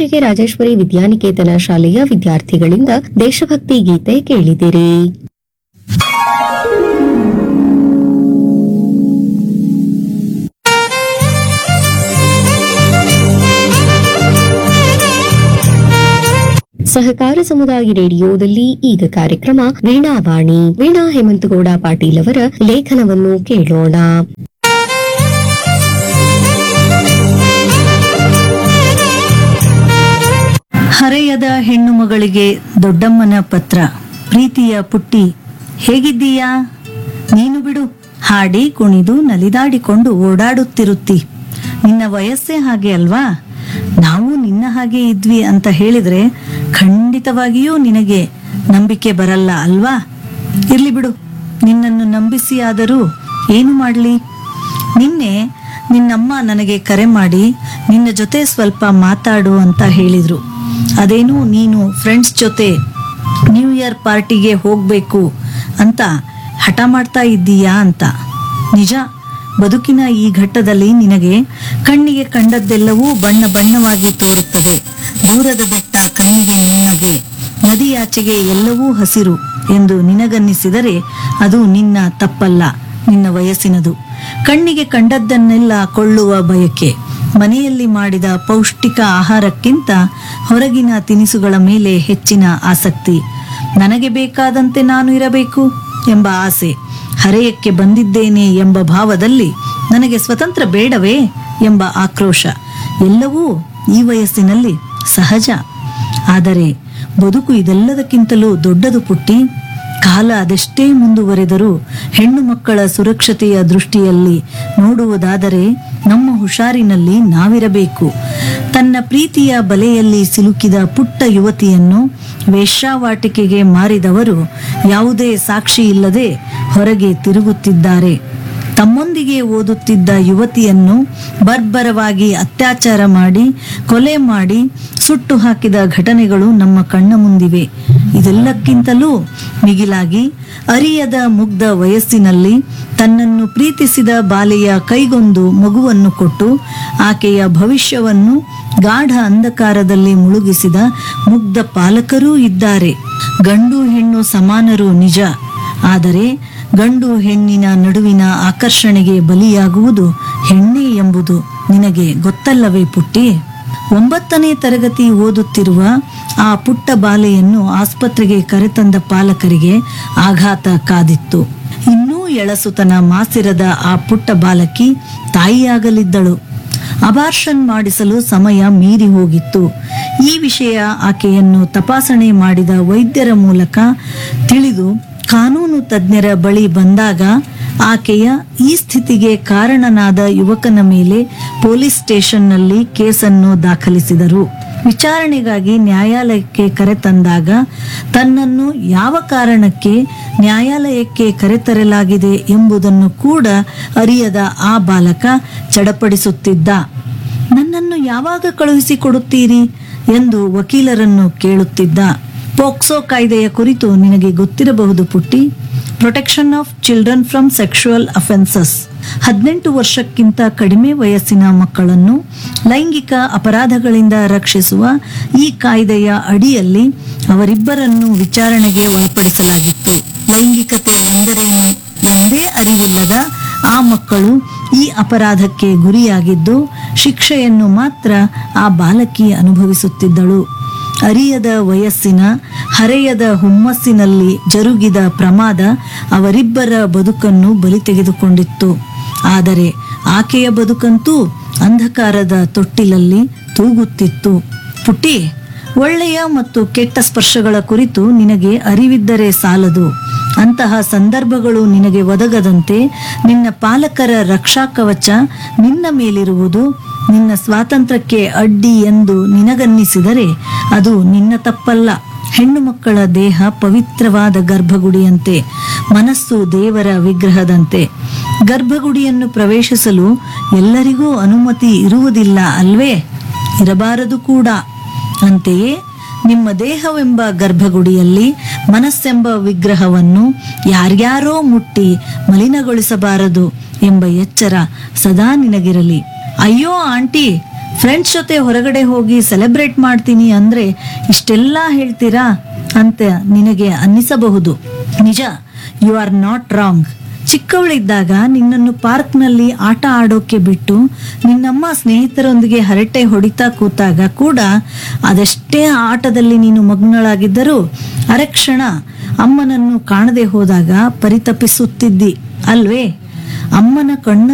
ಇದುವರೆಗೆ ರಾಜೇಶ್ವರಿ ವಿದ್ಯಾನಿಕೇತನ ಶಾಲೆಯ ವಿದ್ಯಾರ್ಥಿಗಳಿಂದ ದೇಶಭಕ್ತಿ ಗೀತೆ ಕೇಳಿದಿರಿ ಸಹಕಾರ ಸಮುದಾಯ ರೇಡಿಯೋದಲ್ಲಿ ಈಗ ಕಾರ್ಯಕ್ರಮ ವೀಣಾವಾಣಿ ವೀಣಾ ಹೇಮಂತಗೌಡ ಪಾಟೀಲ್ ಅವರ ಲೇಖನವನ್ನು ಕೇಳೋಣ ಹರೆಯದ ಹೆಣ್ಣು ಮಗಳಿಗೆ ದೊಡ್ಡಮ್ಮನ ಪತ್ರ ಪ್ರೀತಿಯ ಪುಟ್ಟಿ ಹೇಗಿದ್ದೀಯಾ ನೀನು ಬಿಡು ಹಾಡಿ ಕುಣಿದು ನಲಿದಾಡಿಕೊಂಡು ಓಡಾಡುತ್ತಿರುತ್ತಿ ನಿನ್ನ ವಯಸ್ಸೇ ಹಾಗೆ ಅಲ್ವಾ ನಾವು ನಿನ್ನ ಹಾಗೆ ಇದ್ವಿ ಅಂತ ಹೇಳಿದ್ರೆ ಖಂಡಿತವಾಗಿಯೂ ನಿನಗೆ ನಂಬಿಕೆ ಬರಲ್ಲ ಅಲ್ವಾ ಇರ್ಲಿ ಬಿಡು ನಿನ್ನನ್ನು ನಂಬಿಸಿ ಆದರೂ ಏನು ಮಾಡಲಿ ನಿನ್ನೆ ನಿನ್ನಮ್ಮ ನನಗೆ ಕರೆ ಮಾಡಿ ನಿನ್ನ ಜೊತೆ ಸ್ವಲ್ಪ ಮಾತಾಡು ಅಂತ ಹೇಳಿದ್ರು ಅದೇನು ನೀನು ಫ್ರೆಂಡ್ಸ್ ಜೊತೆ ನ್ಯೂ ಇಯರ್ ಪಾರ್ಟಿಗೆ ಹೋಗ್ಬೇಕು ಅಂತ ಹಠ ಮಾಡ್ತಾ ಇದ್ದೀಯಾ ಅಂತ ನಿಜ ಬದುಕಿನ ಈ ಘಟ್ಟದಲ್ಲಿ ನಿನಗೆ ಕಣ್ಣಿಗೆ ಕಂಡದ್ದೆಲ್ಲವೂ ಬಣ್ಣ ಬಣ್ಣವಾಗಿ ತೋರುತ್ತದೆ ದೂರದ ಬೆಟ್ಟ ಕಣ್ಣಿಗೆ ನುಣ್ಣಗೆ ನದಿಯಾಚೆಗೆ ಎಲ್ಲವೂ ಹಸಿರು ಎಂದು ನಿನಗನ್ನಿಸಿದರೆ ಅದು ನಿನ್ನ ತಪ್ಪಲ್ಲ ನಿನ್ನ ವಯಸ್ಸಿನದು ಕಣ್ಣಿಗೆ ಕಂಡದ್ದನ್ನೆಲ್ಲ ಕೊಳ್ಳುವ ಬಯಕೆ ಮನೆಯಲ್ಲಿ ಮಾಡಿದ ಪೌಷ್ಟಿಕ ಆಹಾರಕ್ಕಿಂತ ಹೊರಗಿನ ತಿನಿಸುಗಳ ಮೇಲೆ ಹೆಚ್ಚಿನ ಆಸಕ್ತಿ ನನಗೆ ಬೇಕಾದಂತೆ ನಾನು ಇರಬೇಕು ಎಂಬ ಆಸೆ ಹರೆಯಕ್ಕೆ ಬಂದಿದ್ದೇನೆ ಎಂಬ ಭಾವದಲ್ಲಿ ನನಗೆ ಸ್ವತಂತ್ರ ಬೇಡವೇ ಎಂಬ ಆಕ್ರೋಶ ಎಲ್ಲವೂ ಈ ವಯಸ್ಸಿನಲ್ಲಿ ಸಹಜ ಆದರೆ ಬದುಕು ಇದೆಲ್ಲದಕ್ಕಿಂತಲೂ ದೊಡ್ಡದು ಪುಟ್ಟಿ ಕಾಲ ಅದೆಷ್ಟೇ ಮುಂದುವರೆದರೂ ಹೆಣ್ಣು ಮಕ್ಕಳ ಸುರಕ್ಷತೆಯ ದೃಷ್ಟಿಯಲ್ಲಿ ನೋಡುವುದಾದರೆ ನಮ್ಮ ಹುಷಾರಿನಲ್ಲಿ ನಾವಿರಬೇಕು ತನ್ನ ಪ್ರೀತಿಯ ಬಲೆಯಲ್ಲಿ ಸಿಲುಕಿದ ಪುಟ್ಟ ಯುವತಿಯನ್ನು ವೇಶ್ಯಾವಾಟಿಕೆಗೆ ಮಾರಿದವರು ಯಾವುದೇ ಸಾಕ್ಷಿ ಇಲ್ಲದೆ ಹೊರಗೆ ತಿರುಗುತ್ತಿದ್ದಾರೆ ತಮ್ಮೊಂದಿಗೆ ಓದುತ್ತಿದ್ದ ಯುವತಿಯನ್ನು ಬರ್ಬರವಾಗಿ ಅತ್ಯಾಚಾರ ಮಾಡಿ ಕೊಲೆ ಮಾಡಿ ಸುಟ್ಟು ಹಾಕಿದ ಘಟನೆಗಳು ನಮ್ಮ ಕಣ್ಣ ಮುಂದಿವೆ ಇದೆಲ್ಲಕ್ಕಿಂತಲೂ ಮಿಗಿಲಾಗಿ ಅರಿಯದ ಮುಗ್ಧ ವಯಸ್ಸಿನಲ್ಲಿ ತನ್ನನ್ನು ಪ್ರೀತಿಸಿದ ಬಾಲೆಯ ಕೈಗೊಂದು ಮಗುವನ್ನು ಕೊಟ್ಟು ಆಕೆಯ ಭವಿಷ್ಯವನ್ನು ಗಾಢ ಅಂಧಕಾರದಲ್ಲಿ ಮುಳುಗಿಸಿದ ಮುಗ್ಧ ಪಾಲಕರೂ ಇದ್ದಾರೆ ಗಂಡು ಹೆಣ್ಣು ಸಮಾನರು ನಿಜ ಆದರೆ ಗಂಡು ಹೆಣ್ಣಿನ ನಡುವಿನ ಆಕರ್ಷಣೆಗೆ ಬಲಿಯಾಗುವುದು ಹೆಣ್ಣೆ ಎಂಬುದು ನಿನಗೆ ಗೊತ್ತಲ್ಲವೇ ಪುಟ್ಟಿ ಒಂಬತ್ತನೇ ತರಗತಿ ಓದುತ್ತಿರುವ ಆ ಪುಟ್ಟ ಬಾಲೆಯನ್ನು ಆಸ್ಪತ್ರೆಗೆ ಕರೆತಂದ ಪಾಲಕರಿಗೆ ಆಘಾತ ಕಾದಿತ್ತು ಇನ್ನೂ ಎಳಸುತನ ಮಾಸಿರದ ಆ ಪುಟ್ಟ ಬಾಲಕಿ ತಾಯಿಯಾಗಲಿದ್ದಳು ಅಬಾರ್ಷನ್ ಮಾಡಿಸಲು ಸಮಯ ಮೀರಿ ಹೋಗಿತ್ತು ಈ ವಿಷಯ ಆಕೆಯನ್ನು ತಪಾಸಣೆ ಮಾಡಿದ ವೈದ್ಯರ ಮೂಲಕ ತಿಳಿದು ಕಾನೂನು ತಜ್ಞರ ಬಳಿ ಬಂದಾಗ ಆಕೆಯ ಈ ಸ್ಥಿತಿಗೆ ಕಾರಣನಾದ ಯುವಕನ ಮೇಲೆ ಪೊಲೀಸ್ ಸ್ಟೇಷನ್ನಲ್ಲಿ ಕೇಸನ್ನು ದಾಖಲಿಸಿದರು ವಿಚಾರಣೆಗಾಗಿ ನ್ಯಾಯಾಲಯಕ್ಕೆ ಕರೆತಂದಾಗ ತನ್ನನ್ನು ಯಾವ ಕಾರಣಕ್ಕೆ ನ್ಯಾಯಾಲಯಕ್ಕೆ ಕರೆತರಲಾಗಿದೆ ಎಂಬುದನ್ನು ಕೂಡ ಅರಿಯದ ಆ ಬಾಲಕ ಚಡಪಡಿಸುತ್ತಿದ್ದ ನನ್ನನ್ನು ಯಾವಾಗ ಕಳುಹಿಸಿಕೊಡುತ್ತೀರಿ ಎಂದು ವಕೀಲರನ್ನು ಕೇಳುತ್ತಿದ್ದ ಪೋಕ್ಸೋ ಕಾಯ್ದೆಯ ಕುರಿತು ನಿನಗೆ ಗೊತ್ತಿರಬಹುದು ಪುಟ್ಟಿ protection of children from sexual offences ಹದಿನೆಂಟು ವರ್ಷಕ್ಕಿಂತ ಕಡಿಮೆ ವಯಸ್ಸಿನ ಮಕ್ಕಳನ್ನು ಲೈಂಗಿಕ ಅಪರಾಧಗಳಿಂದ ರಕ್ಷಿಸುವ ಈ ಕಾಯ್ದೆಯ ಅಡಿಯಲ್ಲಿ ಅವರಿಬ್ಬರನ್ನು ವಿಚಾರಣೆಗೆ ಒಳಪಡಿಸಲಾಗಿತ್ತು ಲೈಂಗಿಕತೆ ಎಂದರೇನು ಎಂದೇ ಅರಿವಿಲ್ಲದ ಆ ಮಕ್ಕಳು ಈ ಅಪರಾಧಕ್ಕೆ ಗುರಿಯಾಗಿದ್ದು ಶಿಕ್ಷೆಯನ್ನು ಮಾತ್ರ ಆ ಬಾಲಕಿ ಅನುಭವಿಸುತ್ತಿದ್ದಳು ಅರಿಯದ ವಯಸ್ಸಿನ ಹರೆಯದ ಹುಮ್ಮಸ್ಸಿನಲ್ಲಿ ಜರುಗಿದ ಪ್ರಮಾದ ಅವರಿಬ್ಬರ ಬದುಕನ್ನು ಬಲಿ ತೆಗೆದುಕೊಂಡಿತ್ತು ಆದರೆ ಆಕೆಯ ಬದುಕಂತೂ ಅಂಧಕಾರದ ತೊಟ್ಟಿಲಲ್ಲಿ ತೂಗುತ್ತಿತ್ತು ಪುಟ್ಟಿ ಒಳ್ಳೆಯ ಮತ್ತು ಕೆಟ್ಟ ಸ್ಪರ್ಶಗಳ ಕುರಿತು ನಿನಗೆ ಅರಿವಿದ್ದರೆ ಸಾಲದು ಅಂತಹ ಸಂದರ್ಭಗಳು ನಿನಗೆ ಒದಗದಂತೆ ನಿನ್ನ ಪಾಲಕರ ರಕ್ಷಾ ಕವಚ ನಿನ್ನ ಮೇಲಿರುವುದು ನಿನ್ನ ಸ್ವಾತಂತ್ರ್ಯಕ್ಕೆ ಅಡ್ಡಿ ಎಂದು ನಿನಗನ್ನಿಸಿದರೆ ಅದು ನಿನ್ನ ತಪ್ಪಲ್ಲ ಹೆಣ್ಣು ಮಕ್ಕಳ ದೇಹ ಪವಿತ್ರವಾದ ಗರ್ಭಗುಡಿಯಂತೆ ಮನಸ್ಸು ದೇವರ ವಿಗ್ರಹದಂತೆ ಗರ್ಭಗುಡಿಯನ್ನು ಪ್ರವೇಶಿಸಲು ಎಲ್ಲರಿಗೂ ಅನುಮತಿ ಇರುವುದಿಲ್ಲ ಅಲ್ವೇ ಇರಬಾರದು ಕೂಡ ಅಂತೆಯೇ ನಿಮ್ಮ ದೇಹವೆಂಬ ಗರ್ಭಗುಡಿಯಲ್ಲಿ ಮನಸ್ಸೆಂಬ ವಿಗ್ರಹವನ್ನು ಯಾರ್ಯಾರೋ ಮುಟ್ಟಿ ಮಲಿನಗೊಳಿಸಬಾರದು ಎಂಬ ಎಚ್ಚರ ಸದಾ ನಿನಗಿರಲಿ ಅಯ್ಯೋ ಆಂಟಿ ಫ್ರೆಂಡ್ಸ್ ಜೊತೆ ಹೊರಗಡೆ ಹೋಗಿ ಸೆಲೆಬ್ರೇಟ್ ಮಾಡ್ತೀನಿ ಅಂದ್ರೆ ಇಷ್ಟೆಲ್ಲ ಹೇಳ್ತೀರಾ ಅಂತ ನಿನಗೆ ಅನ್ನಿಸಬಹುದು ನಿಜ ಯು ಆರ್ ನಾಟ್ ರಾಂಗ್ ಚಿಕ್ಕವಳಿದ್ದಾಗ ನಿನ್ನನ್ನು ಪಾರ್ಕ್ನಲ್ಲಿ ಆಟ ಆಡೋಕೆ ಬಿಟ್ಟು ನಿನ್ನಮ್ಮ ಸ್ನೇಹಿತರೊಂದಿಗೆ ಹರಟೆ ಹೊಡಿತಾ ಕೂತಾಗ ಕೂಡ ಅದೆಷ್ಟೇ ಆಟದಲ್ಲಿ ನೀನು ಮಗ್ನಳಾಗಿದ್ದರೂ ಅರೆಕ್ಷಣ ಅಮ್ಮನನ್ನು ಕಾಣದೆ ಹೋದಾಗ ಪರಿತಪಿಸುತ್ತಿದ್ದಿ ಅಲ್ವೇ ಅಮ್ಮನ ಕಣ್ಣ